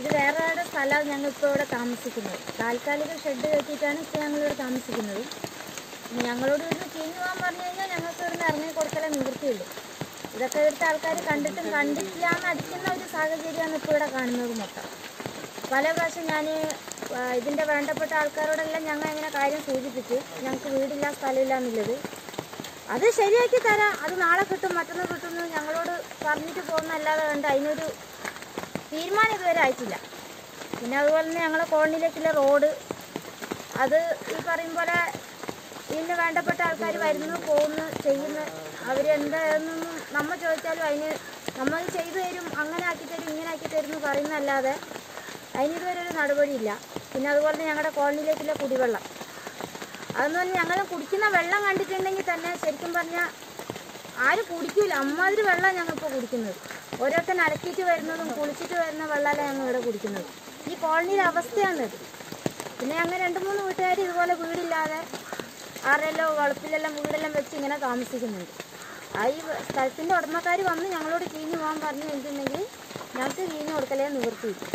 ഇത് വേറെ ആരുടെ സ്ഥലമാണ് ഞങ്ങൾ ഇപ്പോൾ ഇവിടെ താമസിക്കുന്നത് താൽക്കാലിക ഷെഡ് കെട്ടിയിട്ടാണ് ഇപ്പോൾ ഞങ്ങളിവിടെ താമസിക്കുന്നത് ഇനി ഞങ്ങളോട് ഇവിടുന്ന് ചീഞ്ഞു പോകാൻ പറഞ്ഞു കഴിഞ്ഞാൽ ഞങ്ങൾക്ക് ഇവിടുന്ന് ഇറങ്ങി കൊടുക്കലേ നിവൃത്തിയുള്ളൂ ഇതൊക്കെ ഇവിടുത്തെ ആൾക്കാർ കണ്ടിട്ടും കണ്ടിട്ടില്ല എന്ന് അടിക്കുന്ന ഒരു സാഹചര്യമാണ് ഇപ്പോൾ ഇവിടെ കാണുന്നത് മൊത്തം പല പ്രാവശ്യം ഞാൻ ഇതിൻ്റെ വേണ്ടപ്പെട്ട ആൾക്കാരോടെല്ലാം ഞങ്ങൾ ഇങ്ങനെ കാര്യം സൂചിപ്പിച്ചു ഞങ്ങൾക്ക് വീടില്ല സ്ഥലമില്ല എന്നുള്ളത് അത് ശരിയാക്കി തരാം അത് നാളെ കിട്ടും മറ്റന്നാൾ കിട്ടും എന്ന് ഞങ്ങളോട് പറഞ്ഞിട്ട് പോകുന്നല്ലാതെ കണ്ട് അതിനൊരു തീരുമാനം ഇതുവരെ ആയിട്ടില്ല പിന്നെ അതുപോലെ തന്നെ ഞങ്ങളെ കോളനിയിലേക്കുള്ള റോഡ് അത് ഈ പറയും പോലെ ഇതിന് വേണ്ടപ്പെട്ട ആൾക്കാർ വരുന്നു പോകുന്നു ചെയ്യുന്നു അവരെന്താണെന്നൊന്നും നമ്മൾ ചോദിച്ചാലും അതിന് നമ്മൾ ചെയ്തു തരും അങ്ങനെ ആക്കി തരും ഇങ്ങനെ ആക്കി തരും എന്ന് പറയുന്നതല്ലാതെ അതിന് ഇതുവരെ ഒരു നടപടിയില്ല പിന്നെ അതുപോലെ തന്നെ ഞങ്ങളുടെ കോളനിയിലേക്കുള്ള കുടിവെള്ളം അതെന്ന് പറഞ്ഞാൽ ഞങ്ങൾ കുടിക്കുന്ന വെള്ളം കണ്ടിട്ടുണ്ടെങ്കിൽ തന്നെ ശരിക്കും പറഞ്ഞാൽ ആരും കുടിക്കൂല അമ്മാതിരി വെള്ളമാണ് ഞങ്ങളിപ്പോൾ കുടിക്കുന്നത് ഓരോരുത്തർ അലക്കിയിട്ട് വരുന്നതും കുളിച്ചിട്ട് വരുന്ന വെള്ളമല്ല ഞങ്ങൾ ഇവിടെ കുടിക്കുന്നത് ഈ കോളനിയുടെ അവസ്ഥയാണിത് പിന്നെ ഞങ്ങൾ രണ്ട് മൂന്ന് വീട്ടുകാർ ഇതുപോലെ വീടില്ലാതെ ആരെല്ലോ വളപ്പിലെല്ലാം വീടെല്ലാം വെച്ച് ഇങ്ങനെ താമസിക്കുന്നുണ്ട് ആ ഈ സ്ഥലത്തിൻ്റെ ഉടമക്കാർ വന്ന് ഞങ്ങളോട് കീഞ്ഞു പോകാൻ പറഞ്ഞു കഴിഞ്ഞിട്ടുണ്ടെങ്കിൽ ഞങ്ങൾക്ക് കീഞ്ഞു കൊടുക്കലേ നിവൃത്തിയില്ല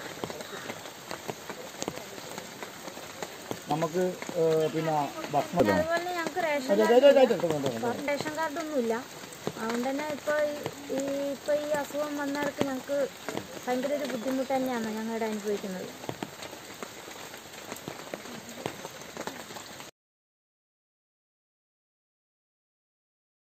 നമുക്ക് ഏഹ്, പിന്നെ ഭക്ഷണം പിന്നെ അതുപോലെ തന്നെ ഞങ്ങൾക്ക് റേഷൻ അതെ, കാർഡ് അതെ, അതെ, അതെ, അതെ, അതെ. റേഷൻ കാർഡൊന്നുമില്ല അതുകൊണ്ട് തന്നെ ഇപ്പോൾ ഈ ഇപ്പോൾ ഈ അസുഖം വന്നവർക്ക് ഞങ്ങൾക്ക് ഭയങ്കര ഒരു ബുദ്ധിമുട്ട് തന്നെയാണ് ഞങ്ങളുടെ അനുഭവിക്കുന്നത്